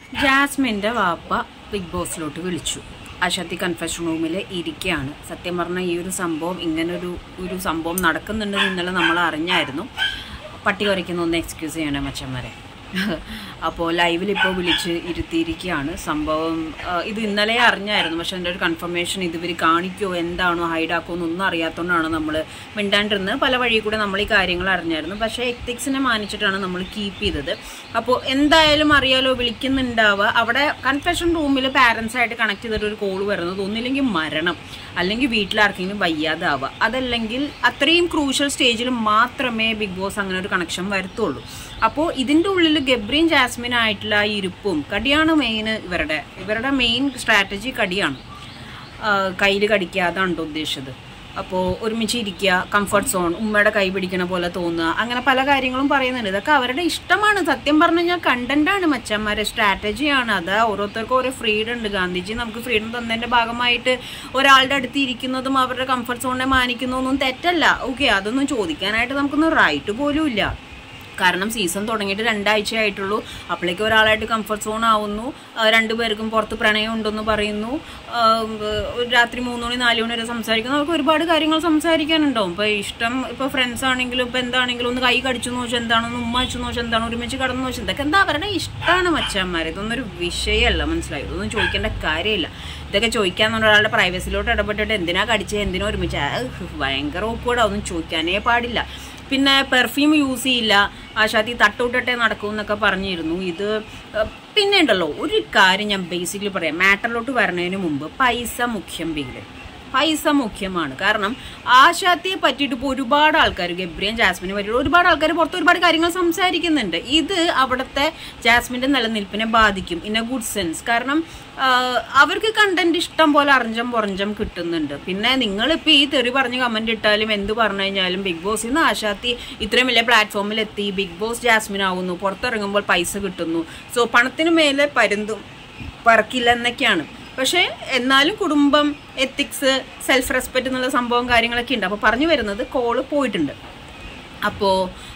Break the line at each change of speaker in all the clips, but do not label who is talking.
ജാസ്മിൻ്റെ വാപ്പ ബിഗ് ബോസിലോട്ട് വിളിച്ചു അശാത്തി കൺഫെഷൻ റൂമിൽ ഇരിക്കുകയാണ് സത്യം പറഞ്ഞാൽ ഈ ഒരു സംഭവം ഇങ്ങനൊരു ഒരു സംഭവം നടക്കുന്നുണ്ടെന്ന് ഇന്നലെ നമ്മൾ അറിഞ്ഞായിരുന്നു പട്ടി കുറയ്ക്കുന്ന ഒന്ന് എക്സ്ക്യൂസ് ചെയ്യണേ മച്ചന്മാരെ അപ്പോൾ ലൈവിൽ ഇപ്പോൾ വിളിച്ച് ഇരുത്തിയിരിക്കുകയാണ് സംഭവം ആ, ഇത് ഇന്നലെ അറിഞ്ഞായിരുന്നു പക്ഷെ അതിൻ്റെ ഒരു കൺഫർമേഷൻ ഇതുവർ കാണിക്കുമോ എന്താണോ ഹൈഡാക്കുമോ എന്നൊന്നും അറിയാത്തതുകൊണ്ടാണ് നമ്മൾ മിണ്ടാണ്ടിരുന്നത് പല വഴി കൂടെ നമ്മൾ ഈ കാര്യങ്ങൾ അറിഞ്ഞായിരുന്നു പക്ഷേ എത്തിക്സിനെ മാനിച്ചിട്ടാണ് നമ്മൾ കീപ്പ് ചെയ്തത് അപ്പോൾ എന്തായാലും അറിയാലോ വിളിക്കുന്നുണ്ടാവുക അവിടെ കൺഫെഷൻ റൂമിൽ പാരൻസ് ആയിട്ട് കണക്ട് ചെയ്തിട്ട് ഒരു കോൾ വരുന്നത് ഒന്നില്ലെങ്കിൽ മരണം അല്ലെങ്കിൽ വീട്ടിലാർക്കെങ്കിലും വയ്യാതാവുക അതല്ലെങ്കിൽ അത്രയും ക്രൂഷ്യൽ സ്റ്റേജിൽ മാത്രമേ ബിഗ് ബോസ് അങ്ങനെ ഒരു കണക്ഷൻ വരുത്തുള്ളൂ അപ്പോൾ ഇതിൻ്റെ ഉള്ളിൽ ഗബ്രിയും ജാസ്മിൻ ആയിട്ടുള്ള ആ ഇരിപ്പും കടിയാണ് മെയിൻ ഇവരുടെ ഇവരുടെ മെയിൻ സ്ട്രാറ്റജി കടിയാണ് കയ്യിൽ കടിക്കുക അതാണ് ട്ടോ ഉദ്ദേശിച്ചത് അപ്പോൾ ഒരുമിച്ച് ഇരിക്കുക കംഫർട്ട് സോൺ ഉമ്മയുടെ കൈ പിടിക്കണ പോലെ തോന്നുക അങ്ങനെ പല കാര്യങ്ങളും പറയുന്നുണ്ട് ഇതൊക്കെ അവരുടെ ഇഷ്ടമാണ് സത്യം പറഞ്ഞു കഴിഞ്ഞാൽ കണ്ടന്റാണ് മച്ചന്മാരെ സ്ട്രാറ്റജിയാണ് അത് ഓരോരുത്തർക്കും ഓരോ ഫ്രീഡം ഉണ്ട് ഗാന്ധിജി നമുക്ക് ഫ്രീഡം തന്നതിൻ്റെ ഭാഗമായിട്ട് ഒരാളുടെ അടുത്ത് ഇരിക്കുന്നതും അവരുടെ കംഫർട്ട് സോണിനെ മാനിക്കുന്നതൊന്നും തെറ്റല്ല ഓക്കെ അതൊന്നും ചോദിക്കാനായിട്ട് നമുക്കൊന്നും റൈറ്റ് പോലും ഇല്ല കാരണം സീസൺ തുടങ്ങിയിട്ട് രണ്ടാഴ്ച ആയിട്ടുള്ളൂ അപ്പോഴേക്കും ഒരാളായിട്ട് കംഫർട്ട് സോൺ ആവുന്നു ആ, രണ്ടുപേർക്കും പുറത്ത് പ്രണയം ഉണ്ടെന്ന് പറയുന്നു ആ, ഒരു രാത്രി മൂന്ന് മണി നാല് മണി വരെ സംസാരിക്കുന്നു അവർക്ക് ഒരുപാട് കാര്യങ്ങൾ സംസാരിക്കാനുണ്ടാവും ഇപ്പോൾ ഇഷ്ടം ഇപ്പോൾ ഫ്രണ്ട്സ് ആണെങ്കിലും ഇപ്പോൾ എന്താണെങ്കിലും ഒന്ന് കൈ കടിച്ചു എന്ന് വെച്ചാൽ എന്താണെന്ന് ഉമ്മ വെച്ചു എന്ന് വെച്ചാൽ എന്താണ് ഒരുമിച്ച് കടന്നു വെച്ചാൽ ഇതൊക്കെ എന്താ അവരുടെ ഇഷ്ടമാണ് മച്ചന്മാർ ഇതൊന്നും ഒരു വിഷയമല്ല മനസ്സിലായി ഇതൊന്നും ചോദിക്കേണ്ട കാര്യമില്ല ഇതൊക്കെ ചോദിക്കാൻ ഒരാളുടെ പ്രൈവസിലോട്ട് ഇടപെട്ടിട്ട് എന്തിനാ കടിച്ചത് എന്തിനാ ഒരുമിച്ച് ആ, ഭയങ്കര ഓക്കോടാ ഒന്നും ചോദിക്കാനേ പാടില്ല പിന്നെ പെർഫ്യൂം യൂസ് ചെയ്യില്ല ആശാത്തി തട്ടൂട്ടട്ടെ നടക്കും എന്നൊക്കെ പറഞ്ഞിരുന്നു ഇത് ഏഹ്, പിന്നെ ഉണ്ടല്ലോ ഒരു കാര്യം ഞാൻ ബേസിക്കലി പറയാം മാറ്ററിലോട്ട് വരുന്നതിന് മുമ്പ് പൈസ മുഖ്യം ബിഗില് പൈസ മുഖ്യമാണ് കാരണം ആശാത്തിയെ പറ്റിയിട്ട് ഇപ്പോൾ ഒരുപാട് ആൾക്കാർ ഗബ്രിയൻ ജാസ്മിനെ പറ്റിയിട്ട് ഒരുപാട് ആൾക്കാർ പുറത്ത് ഒരുപാട് കാര്യങ്ങൾ സംസാരിക്കുന്നുണ്ട് ഇത് അവിടുത്തെ ജാസ്മിൻ്റെ നിലനിൽപ്പിനെ ബാധിക്കും ഇൻ എ ഗുഡ് സെൻസ് കാരണം ആഹ്, അവർക്ക് കണ്ടന്റ് ഇഷ്ടം പോലെ അറിഞ്ചം പുറഞ്ചം കിട്ടുന്നുണ്ട് പിന്നെ നിങ്ങളിപ്പോൾ ഈ തെറി പറഞ്ഞ് കമന്റ് ഇട്ടാലും എന്ത് പറഞ്ഞു കഴിഞ്ഞാലും ബിഗ് ബോസിൽ നിന്ന് ആശാത്തി ഇത്രയും വലിയ പ്ലാറ്റ്ഫോമിൽ എത്തി ബിഗ് ബോസ് ജാസ്മിൻ ആവുന്നു പുറത്തിറങ്ങുമ്പോൾ പൈസ കിട്ടുന്നു സോ പണത്തിന് മേലെ പരുന്തും പറക്കില്ല എന്നൊക്കെയാണ് പക്ഷേ എന്നാലും കുടുംബം എത്തിക്സ് സെൽഫ് റെസ്പെക്റ്റ് എന്നുള്ള സംഭവം കാര്യങ്ങളൊക്കെ ഉണ്ട് അപ്പോൾ പറഞ്ഞു വരുന്നത് കോള് പോയിട്ടുണ്ട് അപ്പോൾ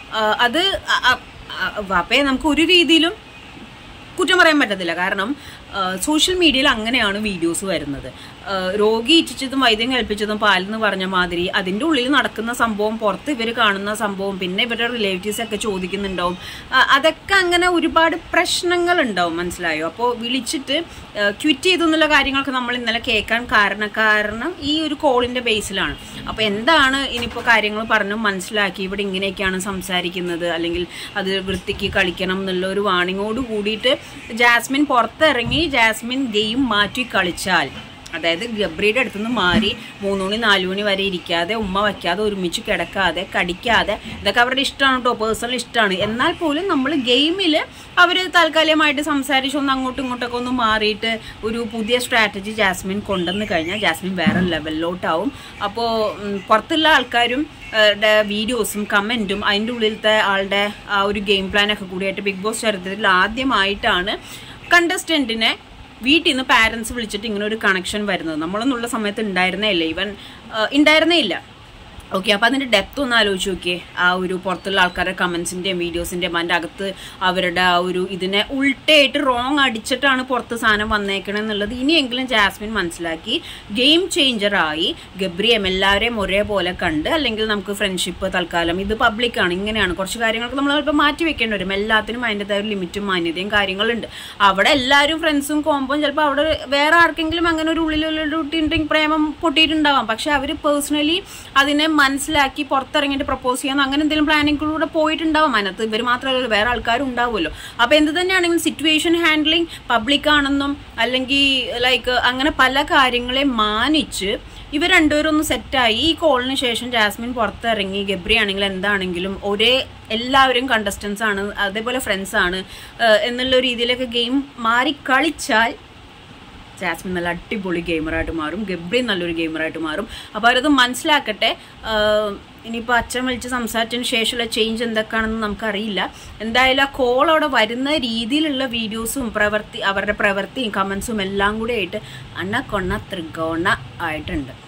അത് അ- അ- അ- വാപ്പയെ നമുക്ക് ഒരു രീതിയിലും കുറ്റം പറയാൻ പറ്റത്തില്ല കാരണം സോഷ്യൽ മീഡിയയിൽ അങ്ങനെയാണ് വീഡിയോസ് വരുന്നത് ആ, രോഗി ഇച്ഛിച്ചതും വൈദ്യം കൽപ്പിച്ചതും പാലെന്ന് പറഞ്ഞ മാതിരി അതിൻ്റെ ഉള്ളിൽ നടക്കുന്ന സംഭവം പുറത്ത് ഇവർ കാണുന്ന സംഭവം പിന്നെ ഇവരുടെ റിലേറ്റീവ്സ് ഒക്കെ ചോദിക്കുന്നുണ്ടാവും ആ, അതൊക്കെ അങ്ങനെ ഒരുപാട് പ്രശ്നങ്ങൾ ഉണ്ടാവും മനസ്സിലായോ അപ്പോൾ വിളിച്ചിട്ട് ക്വിറ്റ് ചെയ്തു എന്നുള്ള കാര്യങ്ങളൊക്കെ നമ്മൾ ഇന്നലെ കേൾക്കാൻ കാരണം കാരണം ഈ ഒരു കോളിൻ്റെ ബേസിലാണ് അപ്പോൾ എന്താണ് ഇനിയിപ്പോൾ കാര്യങ്ങൾ പറഞ്ഞു മനസ്സിലാക്കി ഇവിടെ ഇങ്ങനെയൊക്കെയാണ് സംസാരിക്കുന്നത് അല്ലെങ്കിൽ അത് വൃത്തിക്ക് കളിക്കണം എന്നുള്ള ഒരു വാണിങ്ങോട് കൂടിയിട്ട് ജാസ്മിൻ പുറത്തിറങ്ങി ജാസ്മിൻ ഗെയിം മാറ്റി കളിച്ചാൽ അതായത് ഗബ്രിയുടെ അടുത്തുനിന്ന് മാറി മൂന്ന് മണി നാല് മണി വരെ ഇരിക്കാതെ ഉമ്മ വയ്ക്കാതെ ഒരുമിച്ച് കിടക്കാതെ കടിക്കാതെ ഇതൊക്കെ അവരുടെ ഇഷ്ടമാണ് കേട്ടോ പേഴ്സണൽ ഇഷ്ടമാണ് എന്നാൽ പോലും നമ്മൾ ഗെയിമിൽ അവർ താൽക്കാലികമായിട്ട് സംസാരിച്ച് ഒന്ന് അങ്ങോട്ടും ഇങ്ങോട്ടൊക്കെ ഒന്ന് മാറിയിട്ട് ഒരു പുതിയ സ്ട്രാറ്റജി ജാസ്മിൻ കൊണ്ടുവന്ന് കഴിഞ്ഞാൽ ജാസ്മിൻ വേറെ ലെവലിലോട്ടാവും അപ്പോൾ പുറത്തുള്ള ആൾക്കാരും വീഡിയോസും കമൻറ്റും അതിൻ്റെ ഉള്ളിലത്തെ ആളുടെ ആ ഒരു ഗെയിം പ്ലാനൊക്കെ കൂടിയായിട്ട് ബിഗ് ബോസ് ചരിത്രത്തിൽ ആദ്യമായിട്ടാണ് കണ്ടസ്റ്റൻറ്റിനെ വീട്ടിൽ നിന്ന് പാരൻസ് വിളിച്ചിട്ട് ഇങ്ങനെ ഒരു കണക്ഷൻ വരുന്നത് നമ്മളൊന്നുള്ള സമയത്ത് ഉണ്ടായിരുന്നേ ഇല്ല ഈവൻ ഉണ്ടായിരുന്നേ ഇല്ല ഓക്കെ അപ്പോൾ അതിൻ്റെ ഡെപ്ത് ഒന്ന് ആലോചിച്ച് നോക്കിയേ ആ ഒരു പുറത്തുള്ള ആൾക്കാരുടെ കമൻസിൻ്റെയും വീഡിയോസിൻ്റെയും അതിൻ്റെ അകത്ത് അവരുടെ ആ ഒരു ഇതിനെ ഉൾട്ടയായിട്ട് റോങ് അടിച്ചിട്ടാണ് പുറത്ത് സാധനം വന്നേക്കണെന്നുള്ളത് ഇനിയെങ്കിലും ജാസ്മിൻ മനസ്സിലാക്കി ഗെയിം ചേഞ്ചറായി ഗബ്രിയം എല്ലാവരെയും ഒരേപോലെ കണ്ട് അല്ലെങ്കിൽ നമുക്ക് ഫ്രണ്ട്ഷിപ്പ് തൽക്കാലം ഇത് പബ്ലിക്കാണ് ഇങ്ങനെയാണ് കുറച്ച് കാര്യങ്ങളൊക്കെ നമ്മൾ ചിലപ്പോൾ മാറ്റി വെക്കേണ്ടി വരും എല്ലാത്തിനും അതിൻ്റെതായ ഒരു ലിമിറ്റും മാന്യതയും കാര്യങ്ങളുണ്ട് അവിടെ എല്ലാവരും ഫ്രണ്ട്സും കോമ്പും ചിലപ്പോൾ അവിടെ വേറെ ആർക്കെങ്കിലും അങ്ങനെ ഒരു ഉള്ളിലുള്ള ഉണ്ടെങ്കിൽ പ്രേമം പൊട്ടിയിട്ടുണ്ടാവാം പക്ഷെ അവർ പേഴ്സണലി അതിനെ മനസ്സിലാക്കി പുറത്തിറങ്ങിയിട്ട് പ്രപ്പോസ് ചെയ്യാൻ അങ്ങനെ എന്തെങ്കിലും പ്ലാനിങ്ങിലൂടെ പോയിട്ടുണ്ടാവും അതിനകത്ത് ഇവർ മാത്രമല്ല വേറെ ആൾക്കാരും ഉണ്ടാവുമല്ലോ അപ്പോൾ എന്ത് തന്നെയാണെങ്കിലും സിറ്റുവേഷൻ ഹാൻഡ്ലിങ് പബ്ലിക് ആണെന്നും അല്ലെങ്കിൽ ലൈക്ക് അങ്ങനെ പല കാര്യങ്ങളെ മാനിച്ച് ഇവർ രണ്ടുപേരും ഒന്ന് സെറ്റായി ഈ കോളിന് ശേഷം ജാസ്മിൻ പുറത്തിറങ്ങി ഗബ്രി ആണെങ്കിലും എന്താണെങ്കിലും ഒരേ എല്ലാവരും കണ്ടസ്റ്റൻസ് ആണ് അതേപോലെ ഫ്രണ്ട്സ് ആണ് ഏഹ് എന്നുള്ള രീതിയിലൊക്കെ ഗെയിം മാറി കളിച്ചാൽ ജാസ്മിൻ നല്ല അടിപൊളി ഗെയിമറായിട്ട് മാറും ഗബ്രി നല്ലൊരു ഗെയിമറായിട്ട് മാറും അപ്പോൾ അവരത് മനസ്സിലാക്കട്ടെ ആഹ് ഇനിയിപ്പോൾ അച്ഛൻ വിളിച്ച് സംസാരിച്ചതിന് ശേഷമുള്ള ചേഞ്ച് എന്തൊക്കെയാണെന്ന് നമുക്കറിയില്ല എന്തായാലും ആ കോൾ അവിടെ വരുന്ന രീതിയിലുള്ള വീഡിയോസും പ്രവൃത്തി അവരുടെ പ്രവൃത്തിയും കമൻസും എല്ലാം കൂടെ ആയിട്ട് അണ്ണ കൊണ്ണ ത്രികോണ ആയിട്ടുണ്ട്